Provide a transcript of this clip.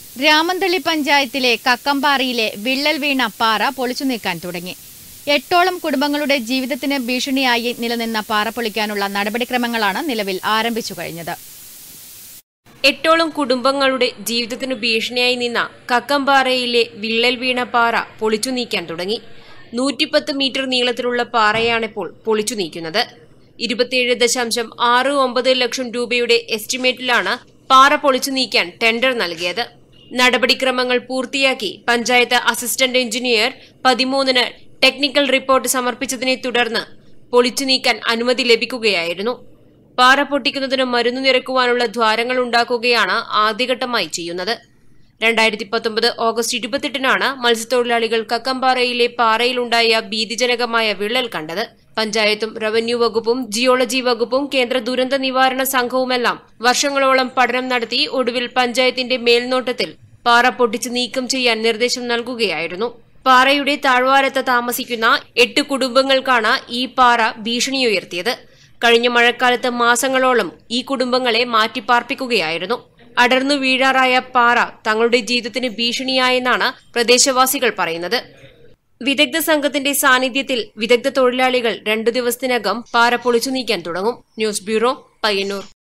രാമന്തളി പഞ്ചായത്തിലെ കക്കമ്പാറയിലെ വിള്ളൽ വീണ പാറ പൊളിച്ചു നീക്കാൻ തുടങ്ങി എട്ടോളം കുടുംബങ്ങളുടെ ജീവിതത്തിന് ഭീഷണിയായി നിലനിന്ന പാറ പൊളിക്കാനുള്ള നടപടിക്രമങ്ങളാണ് നിലവിൽ ആരംഭിച്ചു കഴിഞ്ഞത് എട്ടോളം കുടുംബങ്ങളുടെ ജീവിതത്തിനു ഭീഷണിയായി നിന്ന കക്കമ്പാറയിലെ വിള്ളൽ വീണ പാറ പൊളിച്ചു നീക്കാൻ തുടങ്ങി നൂറ്റിപ്പത്ത് മീറ്റർ നീളത്തിലുള്ള പാറയാണിപ്പോൾ പൊളിച്ചു നീക്കുന്നത് ഇരുപത്തിയേഴ് ദശാംശം ആറ് ഒമ്പത് ലക്ഷം രൂപയുടെ എസ്റ്റിമേറ്റിലാണ് പാറ പൊളിച്ചു നീക്കാൻ ടെൻഡർ നൽകിയത് നടപടിക്രമങ്ങൾ പൂർത്തിയാക്കി പഞ്ചായത്ത് അസിസ്റ്റന്റ് എഞ്ചിനീയർ പതിമൂന്നിന് ടെക്നിക്കൽ റിപ്പോർട്ട് സമർപ്പിച്ചതിനെ തുടർന്ന് പൊളിച്ചു നീക്കാൻ അനുമതി ലഭിക്കുകയായിരുന്നു പാറ പൊട്ടിക്കുന്നതിന് മരുന്ന് നിറക്കുവാനുള്ള ദ്വാരങ്ങൾ ഉണ്ടാക്കുകയാണ് ആദ്യഘട്ടമായി ചെയ്യുന്നത് രണ്ടായിരത്തി പത്തൊമ്പത് ഓഗസ്റ്റ് ഇരുപത്തെട്ടിനാണ് മത്സ്യത്തൊഴിലാളികൾ കക്കമ്പാറയിലെ പാറയിലുണ്ടായ ഭീതിജനകമായ വിള്ളൽ കണ്ടത് പഞ്ചായത്തും റവന്യൂ വകുപ്പും ജിയോളജി വകുപ്പും കേന്ദ്ര ദുരന്ത നിവാരണ സംഘവുമെല്ലാം വർഷങ്ങളോളം പഠനം നടത്തി ഒടുവിൽ പഞ്ചായത്തിന്റെ മേൽനോട്ടത്തിൽ പാറ പൊട്ടിച്ച് നീക്കം ചെയ്യാൻ നിർദ്ദേശം നൽകുകയായിരുന്നു പാറയുടെ താഴ്വാരത്ത് താമസിക്കുന്ന എട്ട് കുടുംബങ്ങൾക്കാണ് ഈ പാറ ഭീഷണിയുയർത്തിയത് കഴിഞ്ഞ മഴക്കാലത്ത് മാസങ്ങളോളം ഈ കുടുംബങ്ങളെ മാറ്റിപ്പാർപ്പിക്കുകയായിരുന്നു അടർന്നു വീഴാറായ പാറ തങ്ങളുടെ ജീവിതത്തിന് ഭീഷണിയായെന്നാണ് പ്രദേശവാസികൾ പറയുന്നത് വിദഗ്ധ സംഘത്തിന്റെ സാന്നിധ്യത്തിൽ വിദഗ്ധ തൊഴിലാളികൾ രണ്ടു ദിവസത്തിനകം പാറ പൊളിച്ചു നീക്കാൻ തുടങ്ങും ന്യൂസ് ബ്യൂറോ പയ്യന്നൂർ